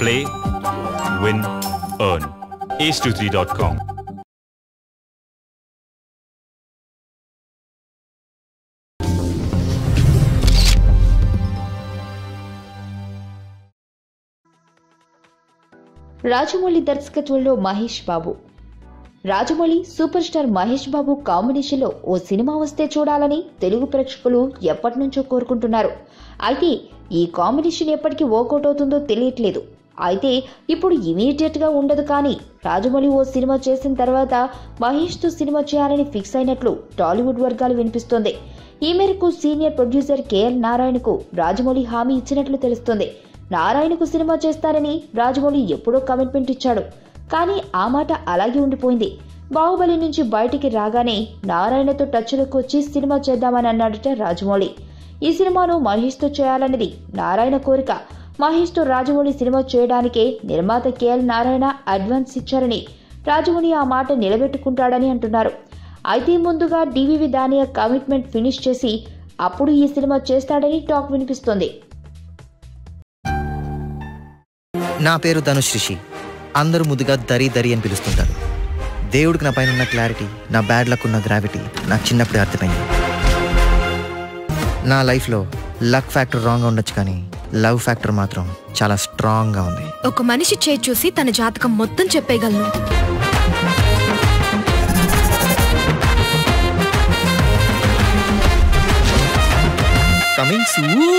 Play, win, earn. ace23.com. Rajamouli దర్శకత్వంలో Mahesh Babu Rajamouli super star Mahesh Babu కాంబినేషన్లో ఓ సినిమా వస్తే చూడాలని తెలుగు ప్రేక్షకులు ఎప్పటి నుంచో కోరుకుంటున్నారు అయితే ఈ కాంబినేషన్ ఎప్పటికీ వర్కౌట్ అవుతుందో తెలియట్లేదు అయితే ఇప్పుడు ఇమీడియట్ గా ఉండదు కానీ రాజమౌళి ఓ సినిమా చేసిన తర్వాత మహేష్ తో సినిమా చేయాలని ఫిక్స్ అయినట్లు టాలీవుడ్ వర్గాలు వినిపిస్తోంది ఈ మేరకు సీనియర్ ప్రొడ్యూసర్ కేఎల్ నారాయణకు రాజమౌళి హామీ ఇచ్చినట్లు తెలుస్తోంది నారాయణకు సినిమా చేస్తారని రాజమౌళి ఎప్పుడో కమిట్మెంట్ ఇచ్చాడు కానీ ఆ మాట అలాగే ఉండిపోయింది బాహుబలి నుంచి బయటికి రాగానే నారాయణతో టచ్లోకి వచ్చి సినిమా చేద్దామని అన్నాడట రాజమౌళి ఈ సినిమాను మహేష్తో చేయాలన్నది నారాయణ కోరిక మహేష్తో రాజమౌళి సినిమా చేయడానికే నిర్మాత కేఎల్ నారాయణ అడ్వాన్స్ ఇచ్చారని రాజమౌళి ఆ మాట నిలబెట్టుకుంటాడని అంటున్నారు అయితే ముందుగా డివివి దానియా కమిట్మెంట్ ఫినిష్ చేసి అప్పుడు ఈ సినిమా చేస్తాడని టాక్ వినిపిస్తోంది నా పేరు ధనుష్ రిషి అందరూ ముద్దుగా దరి దరి అని పిలుస్తుంటారు దేవుడికి నా పైన ఉన్న క్లారిటీ నా బ్యాడ్ లక్ ఉన్న గ్రావిటీ నాకు చిన్నప్పుడే అర్థమైంది నా లైఫ్లో లక్ ఫ్యాక్టర్ రాంగ్గా ఉండొచ్చు కానీ లవ్ ఫ్యాక్టర్ మాత్రం చాలా స్ట్రాంగ్గా ఉంది ఒక మనిషి చేయి చూసి తన జాతకం మొత్తం చెప్పేయగలను కమింగ్ సూన్